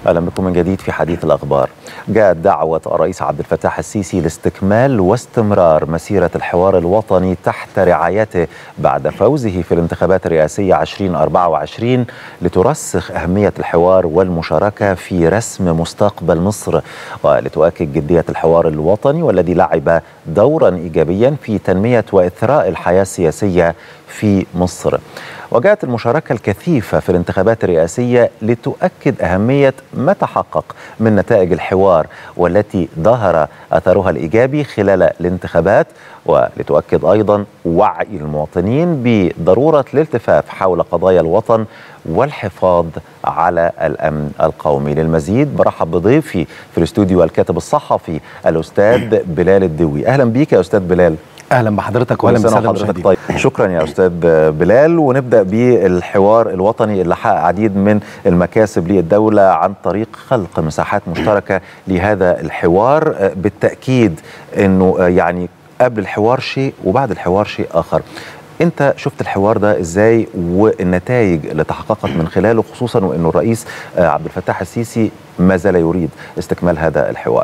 اهلا بكم من جديد في حديث الاخبار. جاءت دعوه الرئيس عبد الفتاح السيسي لاستكمال واستمرار مسيره الحوار الوطني تحت رعايته بعد فوزه في الانتخابات الرئاسيه 2024 لترسخ اهميه الحوار والمشاركه في رسم مستقبل مصر ولتؤكد جديه الحوار الوطني والذي لعب دورا ايجابيا في تنميه واثراء الحياه السياسيه في مصر. وجاءت المشاركة الكثيفة في الانتخابات الرئاسية لتؤكد أهمية ما تحقق من نتائج الحوار والتي ظهر أثرها الإيجابي خلال الانتخابات ولتؤكد أيضا وعي المواطنين بضرورة الالتفاف حول قضايا الوطن والحفاظ على الأمن القومي للمزيد برحب بضيفي في الاستوديو الكاتب الصحفي الأستاذ بلال الدوي أهلا بيك يا أستاذ بلال اهلا بحضرتك واهلا بسنة حضرتك طيب شكرا يا استاذ بلال ونبدا بالحوار الوطني اللي حقق عديد من المكاسب للدوله عن طريق خلق مساحات مشتركه لهذا الحوار بالتاكيد انه يعني قبل الحوار شيء وبعد الحوار شيء اخر انت شفت الحوار ده ازاي والنتائج اللي تحققت من خلاله خصوصا وانه الرئيس عبد الفتاح السيسي ما زال يريد استكمال هذا الحوار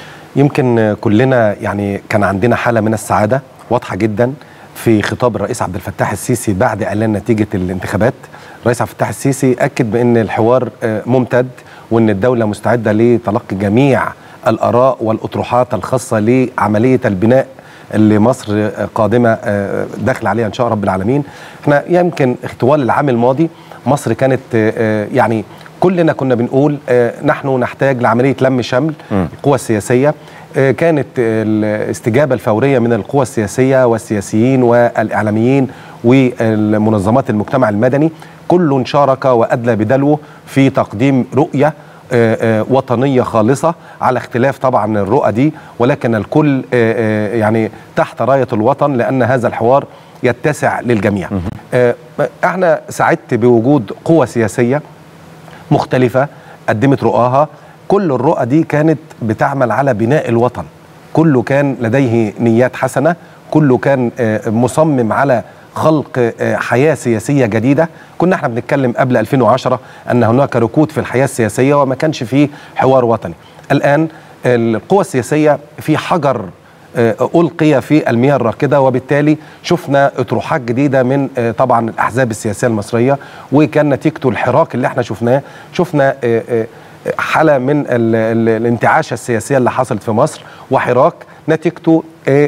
يمكن كلنا يعني كان عندنا حاله من السعاده واضحه جدا في خطاب الرئيس عبد الفتاح السيسي بعد اعلان نتيجه الانتخابات الرئيس عبد الفتاح السيسي اكد بان الحوار ممتد وان الدوله مستعده لتلقي جميع الاراء والاطروحات الخاصه لعمليه البناء اللي مصر قادمه داخل عليها ان شاء رب العالمين احنا يمكن طوال العام الماضي مصر كانت يعني كلنا كنا بنقول نحن نحتاج لعمليه لم شمل القوى السياسيه كانت الاستجابه الفوريه من القوى السياسيه والسياسيين والاعلاميين والمنظمات المجتمع المدني كل شارك وادلى بدلوه في تقديم رؤيه وطنيه خالصه على اختلاف طبعا الرؤى دي ولكن الكل يعني تحت رايه الوطن لان هذا الحوار يتسع للجميع. احنا سعدت بوجود قوى سياسيه مختلفه قدمت رؤاها كل الرؤى دي كانت بتعمل على بناء الوطن كله كان لديه نيات حسنه كله كان مصمم على خلق حياه سياسيه جديده كنا احنا بنتكلم قبل 2010 ان هناك ركود في الحياه السياسيه وما كانش فيه حوار وطني الان القوى السياسيه في حجر ألقي في المياه الراكدة وبالتالي شفنا اطروحات جديدة من طبعا الأحزاب السياسية المصرية وكان نتيجته الحراك اللي احنا شفناه شفنا حالة من الانتعاشة السياسية اللي حصلت في مصر وحراك نتيجته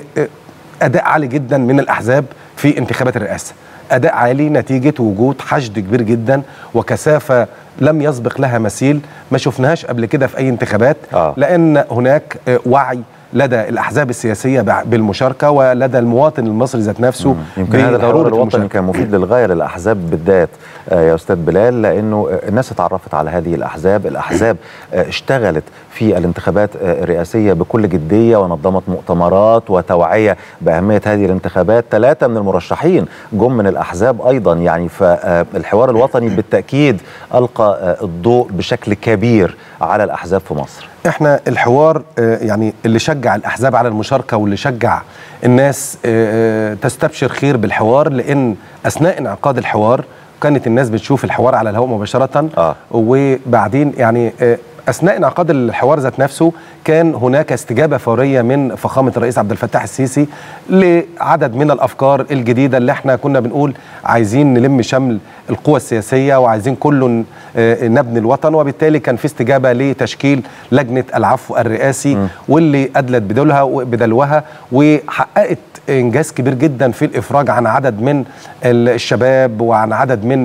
أداء عالي جدا من الأحزاب في انتخابات الرئاسة أداء عالي نتيجة وجود حشد كبير جدا وكثافة لم يسبق لها مثيل ما شفناهاش قبل كده في أي انتخابات آه. لأن هناك وعي لدى الاحزاب السياسيه بالمشاركه ولدى المواطن المصري ذات نفسه يمكن هذا الحوار الوطني كان مفيد للغايه للاحزاب بالذات يا استاذ بلال لانه الناس اتعرفت على هذه الاحزاب، الاحزاب اشتغلت في الانتخابات الرئاسيه بكل جديه ونظمت مؤتمرات وتوعيه باهميه هذه الانتخابات، ثلاثه من المرشحين جم من الاحزاب ايضا يعني فالحوار الوطني بالتاكيد القى الضوء بشكل كبير على الاحزاب في مصر. احنا الحوار يعني اللي شجع الاحزاب على المشاركه واللي شجع الناس تستبشر خير بالحوار لان اثناء انعقاد الحوار كانت الناس بتشوف الحوار على الهواء مباشره آه. وبعدين يعني اثناء انعقاد الحوار ذات نفسه كان هناك استجابه فوريه من فخامه الرئيس عبد الفتاح السيسي لعدد من الافكار الجديده اللي احنا كنا بنقول عايزين نلم شمل القوى السياسيه وعايزين كله نبني الوطن وبالتالي كان في استجابه لتشكيل لجنه العفو الرئاسي م. واللي ادلت بدلها بدلوها وحققت انجاز كبير جدا في الافراج عن عدد من الشباب وعن عدد من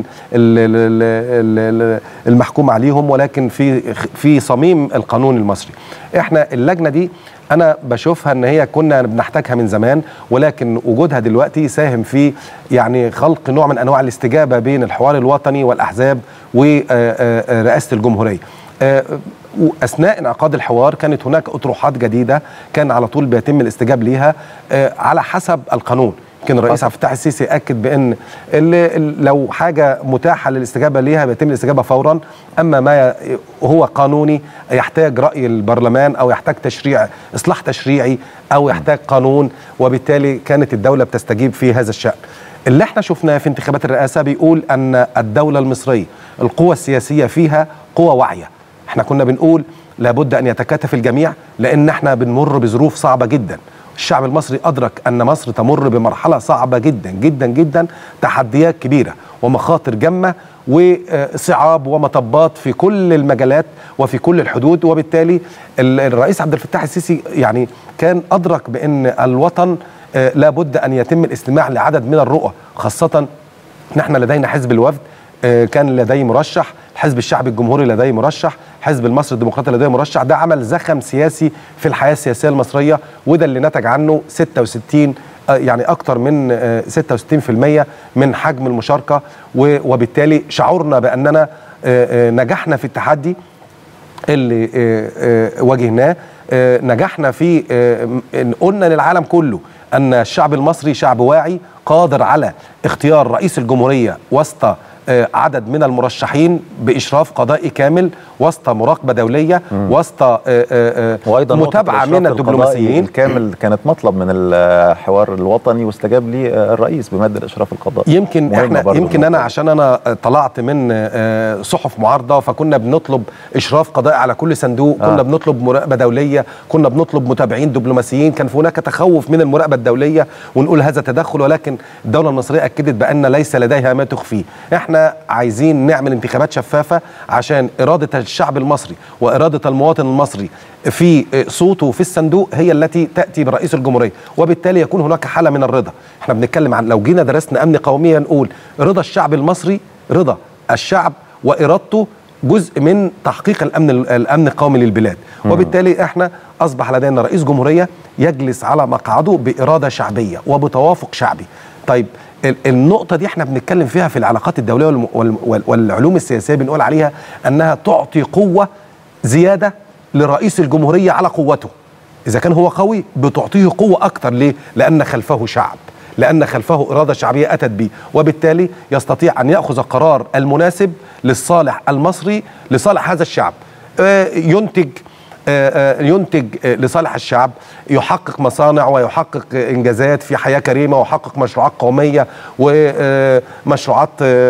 المحكوم عليهم ولكن في في صميم القانون المصري احنا اللجنه دي انا بشوفها ان هي كنا بنحتاجها من زمان ولكن وجودها دلوقتي ساهم في يعني خلق نوع من انواع الاستجابه بين الحوار الوطني والاحزاب ورئاسه الجمهوريه واثناء انعقاد الحوار كانت هناك اطروحات جديده كان على طول بيتم الاستجاب ليها على حسب القانون يمكن الرئيس عبد الفتاح السيسي اكد بان اللي لو حاجه متاحه للاستجابه ليها بيتم الاستجابه فورا اما ما هو قانوني يحتاج راي البرلمان او يحتاج تشريع اصلاح تشريعي او يحتاج قانون وبالتالي كانت الدوله بتستجيب في هذا الشان اللي احنا شفناه في انتخابات الرئاسه بيقول ان الدوله المصريه القوى السياسيه فيها قوى واعيه احنا كنا بنقول لابد ان يتكاتف الجميع لان احنا بنمر بظروف صعبه جدا الشعب المصري ادرك ان مصر تمر بمرحله صعبه جدا جدا جدا تحديات كبيره ومخاطر جمه وصعاب ومطبات في كل المجالات وفي كل الحدود وبالتالي الرئيس عبد الفتاح السيسي يعني كان ادرك بان الوطن لابد ان يتم الاستماع لعدد من الرؤى خاصه نحن لدينا حزب الوفد كان لديه مرشح الحزب الشعبي الجمهوري لديه مرشح حزب المصري الديمقراطي لديه مرشح ده عمل زخم سياسي في الحياه السياسيه المصريه وده اللي نتج عنه 66 يعني اكثر من 66% من حجم المشاركه وبالتالي شعورنا باننا نجحنا في التحدي اللي واجهناه نجحنا في قلنا للعالم كله ان الشعب المصري شعب واعي قادر على اختيار رئيس الجمهوريه وسط عدد من المرشحين باشراف قضائي كامل وسط مراقبه دوليه وسط وايضا متابعه من الدبلوماسيين الكامل كانت مطلب من الحوار الوطني واستجاب لي الرئيس بمد الاشراف القضائي يمكن احنا يمكن انا عشان انا طلعت من صحف معارضه فكنا بنطلب اشراف قضائي على كل صندوق كنا آه. بنطلب مراقبه دوليه كنا بنطلب متابعين دبلوماسيين كان في هناك تخوف من المراقبه الدوليه ونقول هذا تدخل ولكن الدوله المصريه اكدت بان ليس لديها ما تخفيه احنا عايزين نعمل انتخابات شفافه عشان اراده الشعب المصري واراده المواطن المصري في صوته في الصندوق هي التي تاتي برئيس الجمهوريه وبالتالي يكون هناك حاله من الرضا احنا بنتكلم عن لو جينا درسنا امن قوميه نقول رضا الشعب المصري رضا الشعب وارادته جزء من تحقيق الامن الامن القومي للبلاد وبالتالي احنا اصبح لدينا رئيس جمهوريه يجلس على مقعده باراده شعبيه وبتوافق شعبي طيب النقطة دي احنا بنتكلم فيها في العلاقات الدولية والعلوم السياسية بنقول عليها أنها تعطي قوة زيادة لرئيس الجمهورية على قوته إذا كان هو قوي بتعطيه قوة أكتر ليه؟ لأن خلفه شعب لأن خلفه إرادة شعبية أتت به وبالتالي يستطيع أن يأخذ القرار المناسب للصالح المصري لصالح هذا الشعب ينتج ينتج لصالح الشعب يحقق مصانع ويحقق انجازات في حياه كريمه ويحقق مشروعات قوميه ومشروعات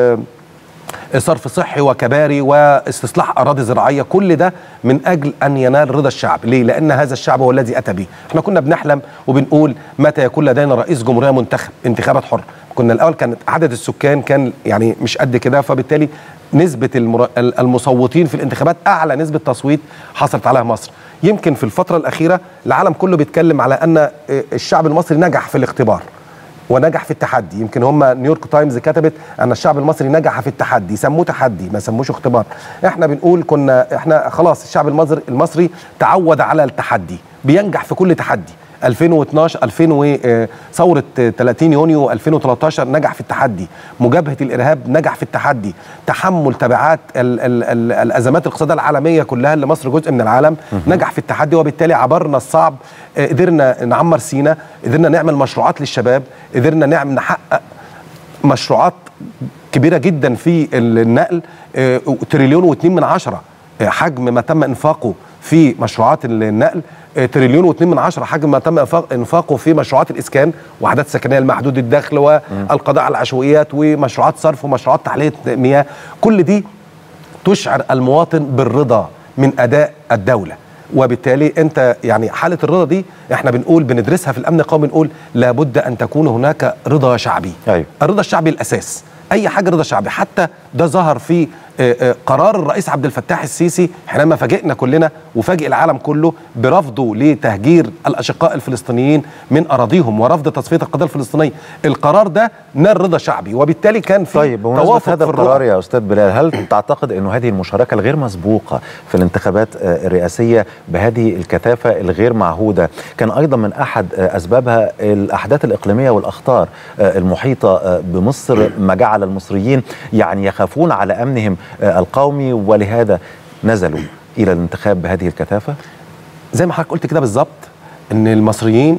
صرف صحي وكباري واستصلاح اراضي زراعيه كل ده من اجل ان ينال رضا الشعب ليه لان هذا الشعب هو الذي اتى به احنا كنا بنحلم وبنقول متى يكون لدينا رئيس جمهوريه منتخب انتخابات حره كنا الاول كانت عدد السكان كان يعني مش قد كده فبالتالي نسبه المر... المصوتين في الانتخابات اعلى نسبه تصويت حصلت عليها مصر يمكن في الفتره الاخيره العالم كله بيتكلم على ان الشعب المصري نجح في الاختبار ونجح في التحدي يمكن هم نيويورك تايمز كتبت ان الشعب المصري نجح في التحدي سموه تحدي ما سموش اختبار احنا بنقول كنا احنا خلاص الشعب المصري المصري تعود على التحدي بينجح في كل تحدي 2012 2000 و ثوره 30 يونيو 2013 نجح في التحدي مجابهه الارهاب نجح في التحدي تحمل تبعات ال ال ال الازمات الاقتصاديه العالميه كلها اللي مصر جزء من العالم نجح في التحدي وبالتالي عبرنا الصعب قدرنا نعمر سينا قدرنا نعمل مشروعات للشباب قدرنا نعمل نحقق مشروعات كبيره جدا في النقل تريليون واتنين من عشرة حجم ما تم انفاقه في مشروعات النقل تريليون واثنين من عشرة حجم ما تم انفاقه في مشروعات الاسكان وحدات سكنيه المحدود الدخل والقضاء على العشوائيات ومشروعات صرف ومشروعات تحليه مياه كل دي تشعر المواطن بالرضا من اداء الدوله وبالتالي انت يعني حاله الرضا دي احنا بنقول بندرسها في الامن القومي بنقول لابد ان تكون هناك رضا شعبي أيوة. الرضا الشعبي الاساس اي حاجه رضا شعبي حتى ده ظهر في قرار الرئيس عبد الفتاح السيسي حينما فاجئنا كلنا وفاجئ العالم كله برفضه لتهجير الاشقاء الفلسطينيين من اراضيهم ورفض تصفيه القضيه الفلسطينيه القرار ده نال رضا شعبي وبالتالي كان في طيب بمناسبه هذا القرار يا استاذ بلال هل تعتقد انه هذه المشاركه الغير مسبوقه في الانتخابات الرئاسيه بهذه الكثافه الغير معهوده كان ايضا من احد اسبابها الاحداث الاقليميه والاخطار المحيطه بمصر ما جعل المصريين يعني يخافون على امنهم القومي ولهذا نزلوا الى الانتخاب بهذه الكثافه زي ما حضرتك قلت كده بالظبط ان المصريين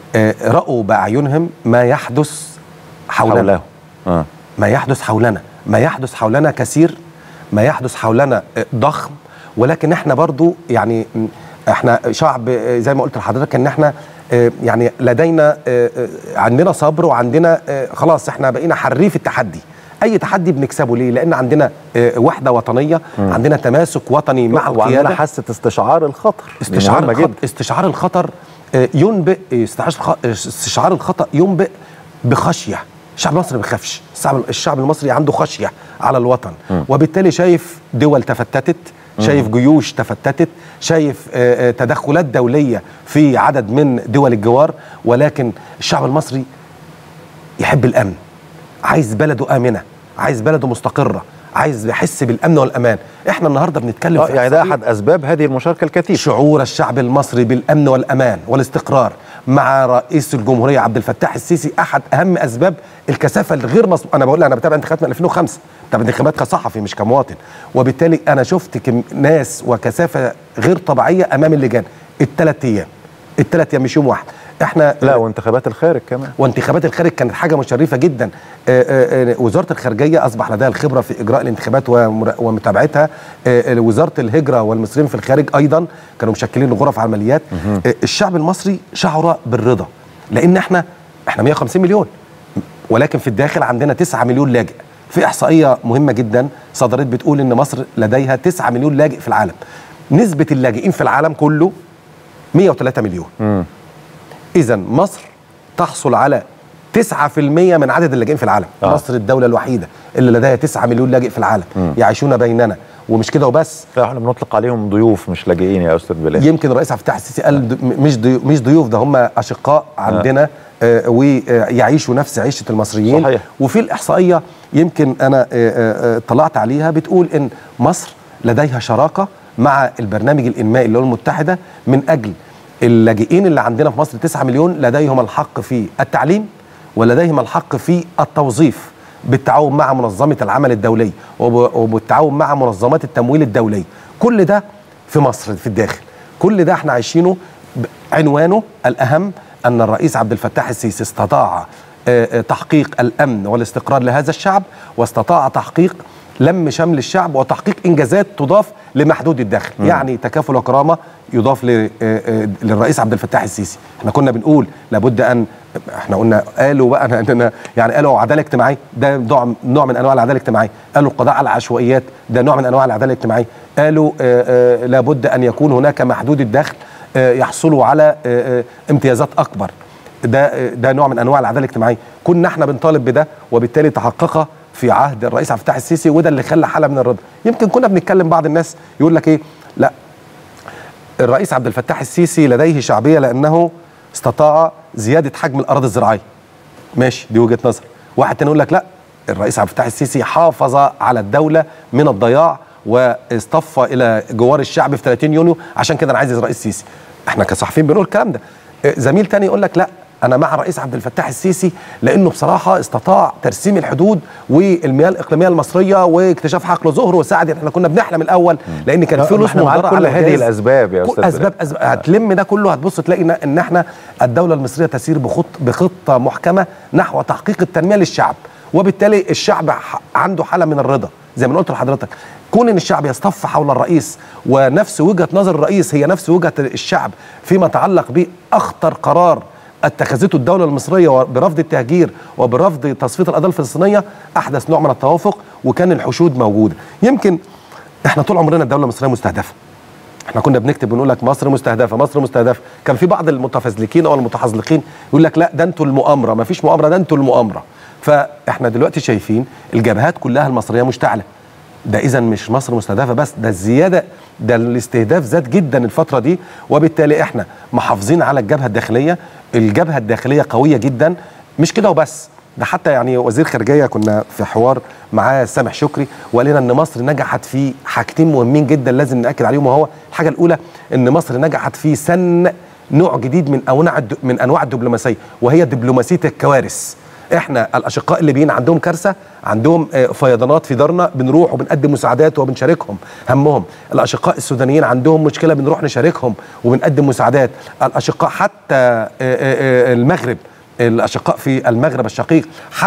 راوا باعينهم ما يحدث حولنا حوله. آه. ما يحدث حولنا ما يحدث حولنا كثير ما يحدث حولنا ضخم ولكن احنا برضو يعني احنا شعب زي ما قلت لحضرتك ان احنا يعني لدينا عندنا صبر وعندنا خلاص احنا بقينا حريف التحدي اي تحدي بنكسبه ليه لان عندنا آه، وحده وطنيه عندنا تماسك وطني مع وعندنا القياده حاسه استشعار الخطر دي استشعار مهمة الخطر استشعار الخطر آه، ينبئ استشعار الخ- استشعار الخطا ينبئ بخشيه الشعب المصري ما بيخافش الشعب الشعب المصري عنده خشيه على الوطن وبالتالي شايف دول تفتتت شايف جيوش تفتتت شايف آه، آه، تدخلات دوليه في عدد من دول الجوار ولكن الشعب المصري يحب الامن عايز بلده امنه عايز بلده مستقره عايز يحس بالامن والامان احنا النهارده بنتكلم آه، في يعني ده إحصائية احد اسباب هذه المشاركه الكثيفه شعور الشعب المصري بالامن والامان والاستقرار مع رئيس الجمهوريه عبد الفتاح السيسي احد اهم اسباب الكثافه الغير مص... انا بقول انا بتابع انتخابات من 2005 بتابع انتخابات كصحفي مش كمواطن وبالتالي انا شفت كم... ناس وكثافه غير طبيعيه امام اللجان الثلاث ايام الثلاث ايام مش يوم واحد احنا لا وانتخابات الخارج كمان وانتخابات الخارج كانت حاجه مشرفه جدا آه، آه، آه، وزاره الخارجيه اصبح لديها الخبره في اجراء الانتخابات ومر- ومتابعتها آه، آه، وزاره الهجره والمصريين في الخارج ايضا كانوا مشكلين غرف عمليات آه، الشعب المصري شعر بالرضا لان احنا احنا 150 مليون ولكن في الداخل عندنا 9 مليون لاجئ في احصائيه مهمه جدا صدرت بتقول ان مصر لديها 9 مليون لاجئ في العالم نسبه اللاجئين في العالم كله 103 مليون اذا مصر تحصل على 9% من عدد اللاجئين في العالم آه. آه. مصر الدوله الوحيده اللي لديها 9 مليون لاجئ في العالم مم. يعيشون بيننا ومش كده وبس لا احنا بنطلق عليهم ضيوف مش لاجئين يا استاذ بلال يمكن الرئيس عبد الفتاح السيسي قال د- م- مش ضيوف مش ضيوف ده هم اشقاء عندنا آه ويعيشوا نفس عيشه المصريين صحيح. وفي الاحصائيه يمكن انا آه، آه، آه، طلعت عليها بتقول ان مصر لديها شراكه مع البرنامج الانمائي للامم المتحده من اجل اللاجئين اللي عندنا في مصر 9 مليون لديهم الحق في التعليم ولديهم الحق في التوظيف بالتعاون مع منظمه العمل الدوليه وب- وبالتعاون مع منظمات التمويل الدوليه كل ده في مصر في الداخل كل ده احنا عايشينه ب- عنوانه الاهم ان الرئيس عبد الفتاح السيسي استطاع آه، آه، تحقيق الامن والاستقرار لهذا الشعب واستطاع تحقيق لم شمل الشعب وتحقيق انجازات تضاف لمحدود الدخل يعني تكافل وكرامه يضاف ل- آه، آه، للرئيس عبد الفتاح السيسي احنا كنا بنقول لابد ان احنا قلنا قالوا بقى اننا يعني قالوا عداله اجتماعيه ده نوع نوع من انواع العداله الاجتماعيه قالوا القضاء على العشوائيات ده نوع من انواع العداله الاجتماعيه قالوا آه، آه، لابد ان يكون هناك محدود الدخل آه، يحصلوا على آه، آه، امتيازات اكبر ده ده نوع من انواع العداله الاجتماعيه كنا احنا بنطالب بده وبالتالي تحقق في عهد الرئيس عبد الفتاح السيسي وده اللي خلى حاله من الرضا يمكن كنا بنتكلم بعض الناس يقول لك ايه لا الرئيس عبد الفتاح السيسي لديه شعبيه لانه استطاع زياده حجم الاراضي الزراعيه ماشي دي وجهه نظر واحد تاني يقول لك لا الرئيس عبد الفتاح السيسي حافظ على الدوله من الضياع واصطفى الى جوار الشعب في 30 يونيو عشان كده انا عايز الرئيس السيسي احنا كصحفيين بنقول الكلام ده آه، زميل تاني يقول لك لا انا مع الرئيس عبد الفتاح السيسي لانه بصراحه استطاع ترسيم الحدود والمياه الاقليميه المصريه واكتشاف حقل ظهر وساعد احنا كنا بنحلم الاول لان كان لا، في ما فلوس احنا معاك مهدره كل على هذه الجهاز. الأسباب يا كل أستاذ اسباب بلال. أسباب هتلم ده كله هتبص تلاقي إن- ان احنا الدوله المصريه تسير بخط بخطه محكمه نحو تحقيق التنميه للشعب وبالتالي الشعب ح- عنده حاله من الرضا زي ما أنا قلت لحضرتك كون ان الشعب يصطف حول الرئيس ونفس وجهه نظر الرئيس هي نفس وجهه الشعب فيما يتعلق باخطر قرار اتخذته الدوله المصريه برفض التهجير وبرفض تصفيه القضيه الفلسطينيه احدث نوع من التوافق وكان الحشود موجوده يمكن احنا طول عمرنا الدوله المصريه مستهدفه احنا كنا بنكتب ونقول لك مصر مستهدفه مصر مستهدفه كان في بعض المتفزلكين او المتحزلقين يقول لك لا ده انتوا المؤامره ما فيش مؤامره ده انتوا المؤامره فاحنا دلوقتي شايفين الجبهات كلها المصريه مشتعله ده اذا مش مصر مستهدفه بس ده الزياده ده الاستهداف زاد جدا الفتره دي وبالتالي احنا محافظين على الجبهه الداخليه الجبهه الداخليه قويه جدا مش كده وبس ده حتى يعني وزير خارجيه كنا في حوار معاه سامح شكري وقال لنا ان مصر نجحت في حاجتين مهمين جدا لازم ناكد عليهم وهو الحاجه الاولى ان مصر نجحت في سن نوع جديد من انواع الد- من انواع الدبلوماسيه وهي دبلوماسيه الكوارث احنا الاشقاء الليبيين عندهم كارثه عندهم آه، فيضانات في دارنا بنروح وبنقدم مساعدات وبنشاركهم همهم الاشقاء السودانيين عندهم مشكله بنروح نشاركهم وبنقدم مساعدات الاشقاء حتى آه، آه، آه، المغرب الاشقاء في المغرب الشقيق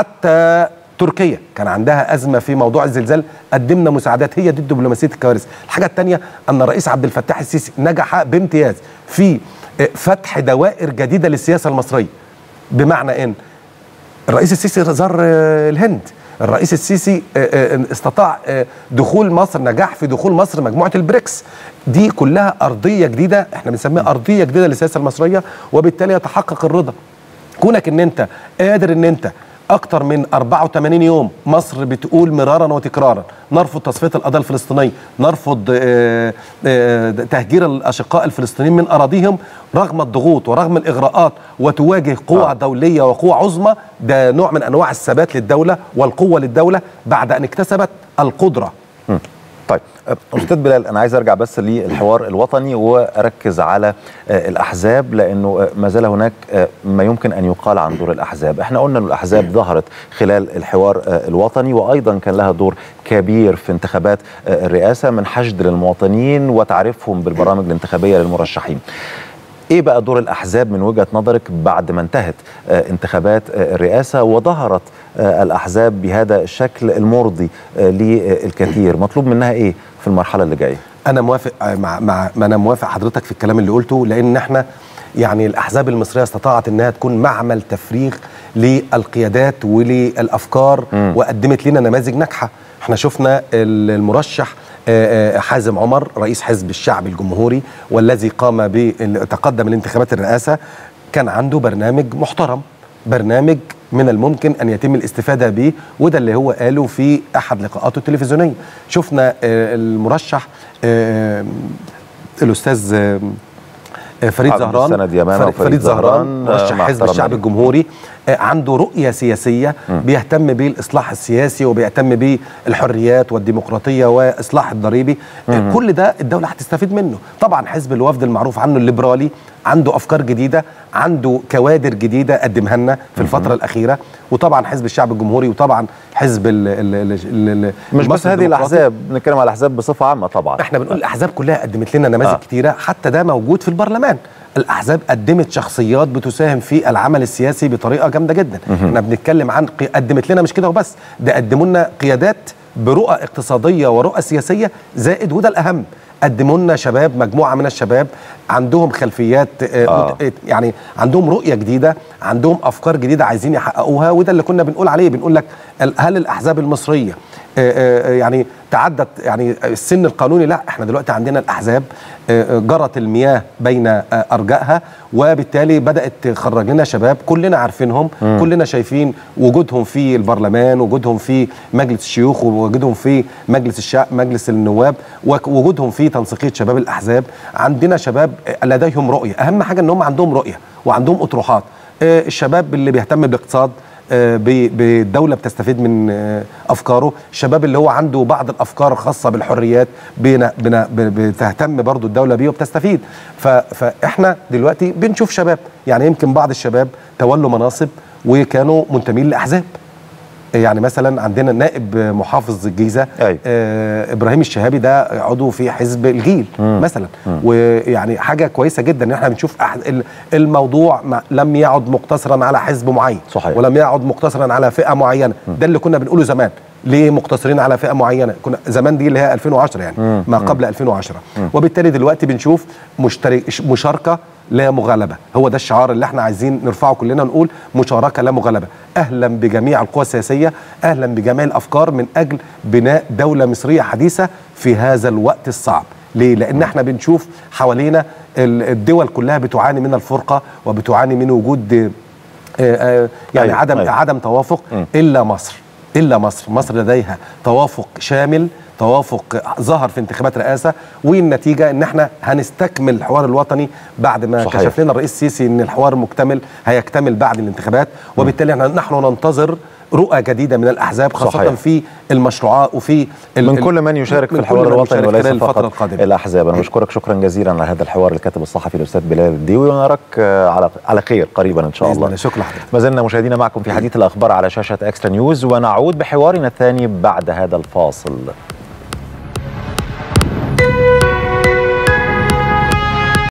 حتى تركيا كان عندها ازمه في موضوع الزلزال قدمنا مساعدات هي دي دبلوماسيه الكوارث الحاجه الثانيه ان الرئيس عبد الفتاح السيسي نجح بامتياز في آه، فتح دوائر جديده للسياسه المصريه بمعنى ان الرئيس السيسي زار آه، الهند الرئيس السيسي آه، آه، استطاع آه، دخول مصر نجاح في دخول مصر مجموعه البريكس دي كلها ارضيه جديده احنا بنسميها ارضيه جديده للسياسه المصريه وبالتالي يتحقق الرضا كونك ان انت قادر ان انت اكتر من 84 يوم مصر بتقول مرارا وتكرارا نرفض تصفيه القضيه الفلسطينيه نرفض آه، آه، تهجير الاشقاء الفلسطينيين من اراضيهم رغم الضغوط ورغم الاغراءات وتواجه قوى آه. دوليه وقوى عظمى ده نوع من انواع الثبات للدوله والقوه للدوله بعد ان اكتسبت القدره مم. طيب أه، استاذ بلال انا عايز ارجع بس للحوار الوطني واركز على آه، الاحزاب لانه آه، ما زال هناك آه، ما يمكن ان يقال عن دور الاحزاب احنا قلنا ان الاحزاب ظهرت خلال الحوار آه، الوطني وايضا كان لها دور كبير في انتخابات آه، الرئاسه من حشد للمواطنين وتعريفهم بالبرامج الانتخابيه للمرشحين ايه بقى دور الاحزاب من وجهه نظرك بعد ما انتهت آه، انتخابات آه، الرئاسه وظهرت آه، الاحزاب بهذا الشكل المرضي آه، للكثير مطلوب منها ايه في المرحله اللي جايه انا موافق آه، مع مع ما انا موافق حضرتك في الكلام اللي قلته لان احنا يعني الاحزاب المصريه استطاعت انها تكون معمل تفريغ للقيادات وللافكار مم. وقدمت لنا نماذج ناجحه احنا شفنا ال- المرشح آه، آه، حازم عمر رئيس حزب الشعب الجمهوري والذي قام بتقدم الانتخابات الرئاسه كان عنده برنامج محترم برنامج من الممكن ان يتم الاستفاده به وده اللي هو قاله في احد لقاءاته التلفزيونيه شفنا آه، المرشح آه، الاستاذ آه، فريد عبد زهران السند يمامة فريد, وفريد فريد زهران زهران، آه، مرشح مع حزب احترامنا الشعب ليه. الجمهوري آه، عنده رؤية سياسية بيهتم بالإصلاح السياسي وبيهتم بالحريات والديمقراطية وإصلاح الضريبي آه، كل ده الدولة هتستفيد منه طبعا حزب الوفد المعروف عنه الليبرالي عنده أفكار جديدة عنده كوادر جديدة قدمها لنا في الفترة الأخيرة وطبعا حزب الشعب الجمهوري وطبعا حزب ال ال ال ال مش بس مصر هذه الديمقراطي. الاحزاب بنتكلم على الاحزاب بصفه عامه طبعا احنا بنقول الاحزاب كلها قدمت لنا نماذج آه. آه. كتيره حتى ده موجود في البرلمان الاحزاب قدمت شخصيات بتساهم في العمل السياسي بطريقه جامده جدا احنا بنتكلم عن قي... قدمت لنا مش كده وبس ده قدموا لنا قيادات برؤى اقتصاديه ورؤى سياسيه زائد وده الاهم قدموا لنا شباب مجموعه من الشباب عندهم خلفيات آه. آه. مت... يعني عندهم رؤيه جديده عندهم افكار جديده عايزين يحققوها وده اللي كنا بنقول عليه بنقول لك ال- هل الاحزاب المصريه آه، آه، يعني تعدت يعني السن القانوني لا احنا دلوقتي عندنا الاحزاب آه، آه، جرت المياه بين آه، ارجائها وبالتالي بدات تخرج لنا شباب كلنا عارفينهم كلنا شايفين وجودهم في البرلمان وجودهم في مجلس الشيوخ ووجودهم في مجلس الشعب مجلس النواب ووجودهم في تنسيقيه شباب الاحزاب عندنا شباب آه، لديهم رؤيه اهم حاجه ان هم عندهم رؤيه وعندهم اطروحات آه، الشباب اللي بيهتم بالاقتصاد آه، ب- بالدوله بتستفيد من آه، افكاره الشباب اللي هو عنده بعض الافكار الخاصه بالحريات بنا بنا ب- بتهتم برضو الدوله بيه وبتستفيد ف- فاحنا دلوقتي بنشوف شباب يعني يمكن بعض الشباب تولوا مناصب وكانوا منتمين لاحزاب يعني مثلا عندنا نائب محافظ الجيزه أيوة. آه ابراهيم الشهابي ده عضو في حزب الجيل مم. مثلا ويعني حاجه كويسه جدا ان احنا بنشوف أح ال- الموضوع ما لم يعد مقتصرا على حزب معين صحيح. ولم يعد مقتصرا على فئه معينه ده اللي كنا بنقوله زمان ليه مقتصرين على فئه معينه كنا زمان دي اللي هي 2010 يعني مم. ما قبل 2010 وبالتالي دلوقتي بنشوف مشترك مشاركه لا مغالبه هو ده الشعار اللي احنا عايزين نرفعه كلنا نقول مشاركه لا مغالبه اهلا بجميع القوى السياسيه اهلا بجميع الافكار من اجل بناء دوله مصريه حديثه في هذا الوقت الصعب ليه؟ لأن احنا بنشوف حوالينا ال- الدول كلها بتعاني من الفرقة وبتعاني من وجود آه، آه، يعني أيوة، عدم أيوة. عدم توافق مم. إلا مصر إلا مصر مصر لديها توافق شامل توافق ظهر في انتخابات رئاسة والنتيجة ان احنا هنستكمل الحوار الوطني بعد ما صحيح. كشف لنا الرئيس السيسي ان الحوار مكتمل هيكتمل بعد الانتخابات وبالتالي احنا نحن ننتظر رؤى جديدة من الأحزاب خاصة صحيح. في المشروعات وفي ال- من ال- كل من يشارك في من الحوار كل من الوطني يشارك وليس خلال الفترة فقط القادمة الاحزاب انا بشكرك شكرا جزيلا على هذا الحوار الكاتب الصحفي الاستاذ بلال الديوي ونراك آه، على على خير قريبا ان شاء بإذن الله الله. شكرا لحضرتك ما زلنا مشاهدينا معكم في حديث الاخبار على شاشه اكسترا نيوز ونعود بحوارنا الثاني بعد هذا الفاصل